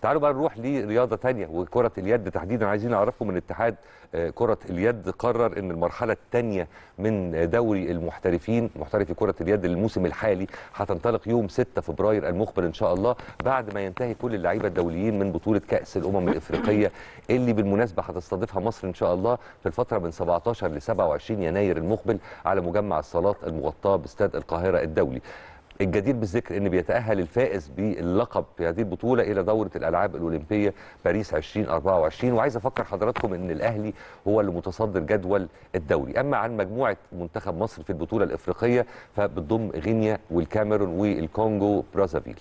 تعالوا بقى نروح لرياضه تانية وكره اليد تحديدا عايزين نعرفكم من اتحاد آه، كره اليد قرر ان المرحله الثانيه من دوري المحترفين محترفي كره اليد للموسم الحالي هتنطلق يوم 6 فبراير المقبل ان شاء الله بعد ما ينتهي كل اللعيبه الدوليين من بطوله كاس الامم الافريقيه اللي بالمناسبه هتستضيفها مصر ان شاء الله في الفتره من 17 ل 27 يناير المقبل على مجمع الصالات المغطاه باستاد القاهره الدولي الجدير بالذكر ان بيتاهل الفائز باللقب في هذه البطوله الى دوره الالعاب الاولمبيه باريس 2024 وعايز افكر حضراتكم ان الاهلي هو اللي متصدر جدول الدوري اما عن مجموعه منتخب مصر في البطوله الافريقيه فبتضم غينيا والكاميرون والكونغو برازافيل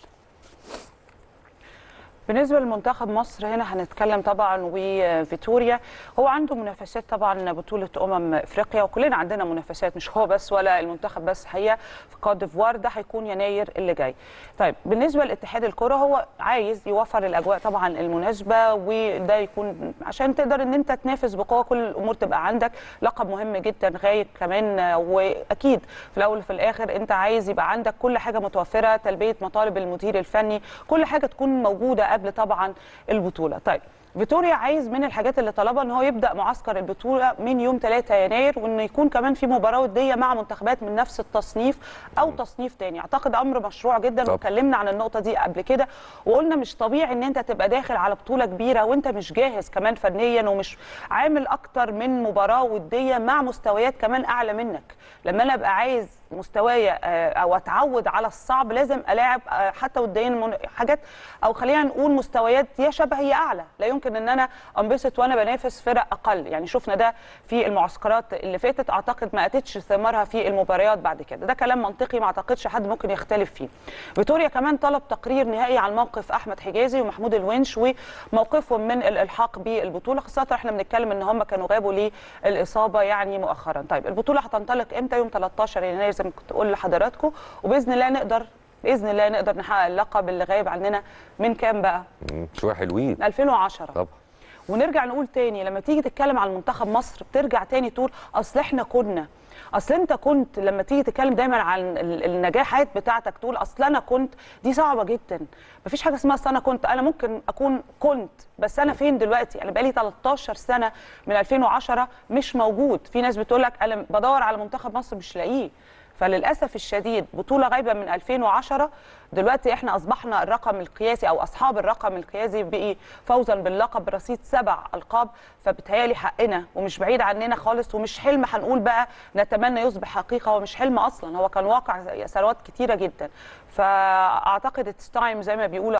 بالنسبه لمنتخب مصر هنا هنتكلم طبعا وفيتوريا هو عنده منافسات طبعا بطوله امم افريقيا وكلنا عندنا منافسات مش هو بس ولا المنتخب بس هي في كوت ديفوار ده هيكون يناير اللي جاي طيب بالنسبه لاتحاد الكره هو عايز يوفر الاجواء طبعا المناسبه وده يكون عشان تقدر ان انت تنافس بقوه كل الامور تبقى عندك لقب مهم جدا غايب كمان واكيد في الاول وفي الاخر انت عايز يبقى عندك كل حاجه متوفره تلبيه مطالب المدير الفني كل حاجه تكون موجوده قبل طبعا البطوله طيب فيتوريا عايز من الحاجات اللي طلبها ان هو يبدا معسكر البطوله من يوم 3 يناير وانه يكون كمان في مباراه وديه مع منتخبات من نفس التصنيف او تصنيف تاني اعتقد امر مشروع جدا طب. واتكلمنا عن النقطه دي قبل كده وقلنا مش طبيعي ان انت تبقى داخل على بطوله كبيره وانت مش جاهز كمان فنيا ومش عامل اكتر من مباراه وديه مع مستويات كمان اعلى منك لما انا ابقى عايز مستوايا آه، او اتعود على الصعب لازم الاعب آه، حتى وديا من- حاجات او خلينا نقول مستويات يا شبه يا اعلى لا يمكن ان انا انبسط وانا بنافس فرق اقل يعني شفنا ده في المعسكرات اللي فاتت اعتقد ما اتتش ثمارها في المباريات بعد كده ده كلام منطقي ما اعتقدش حد ممكن يختلف فيه فيتوريا كمان طلب تقرير نهائي عن موقف احمد حجازي ومحمود الونش وموقفهم من الالحاق بالبطوله خاصه احنا بنتكلم ان هم كانوا غابوا للاصابه يعني مؤخرا طيب البطوله هتنطلق امتى يوم 13 يناير زي ما كنت اقول لحضراتكم وباذن الله نقدر باذن الله نقدر نحقق اللقب اللي غايب عننا من كام بقى مم، شويه حلوين من 2010 طبعا ونرجع نقول تاني لما تيجي تتكلم عن منتخب مصر بترجع تاني تقول اصل احنا كنا اصل انت كنت لما تيجي تتكلم دايما عن ال- النجاحات بتاعتك تقول اصل انا كنت دي صعبه جدا مفيش حاجه اسمها اصل انا كنت انا ممكن اكون كنت بس انا فين دلوقتي انا بقالي 13 سنه من 2010 مش موجود في ناس بتقول لك انا بدور على منتخب مصر مش لاقيه فللاسف الشديد بطوله غايبه من 2010 دلوقتي احنا اصبحنا الرقم القياسي او اصحاب الرقم القياسي بقي فوزا باللقب برصيد سبع القاب فبتهيالي حقنا ومش بعيد عننا خالص ومش حلم هنقول بقى نتمنى يصبح حقيقه هو مش حلم اصلا هو كان واقع سنوات كتيره جدا فاعتقد اتس تايم زي ما بيقولوا